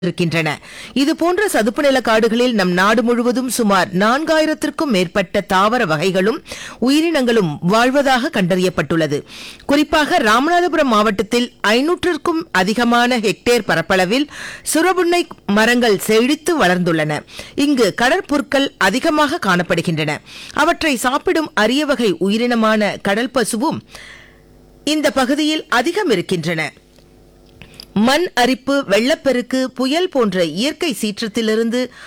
இருக்கின்றன இது போன்ற சதுப்பு நில காடுகளில் நம் நாடு முழுவதும் சுமார் நான்காயிரத்திற்கும் மேற்பட்ட தாவர வகைகளும் உயிரினங்களும் வாழ்வதாக கண்டறியப்பட்டுள்ளது குறிப்பாக ராமநாதபுரம் மாவட்டத்தில் ஐநூற்றிற்கும் அதிகமான ஹெக்டேர் பரப்பளவில் சுரபுன்னை மரங்கள் செழித்து வளர்ந்துள்ளன இங்கு கடற்புற்கள் அதிகமாக காணப்படுகின்றன அவற்றை சாப்பிடும் அரிய வகை உயிரினமான கடல் பசுவும் இந்த பகுதியில் அதிகம் இருக்கின்றன மண் அரிப்பு வெள்ளப்பெருக்கு புயல் போன்ற இயற்கை சீற்றத்திலிருந்து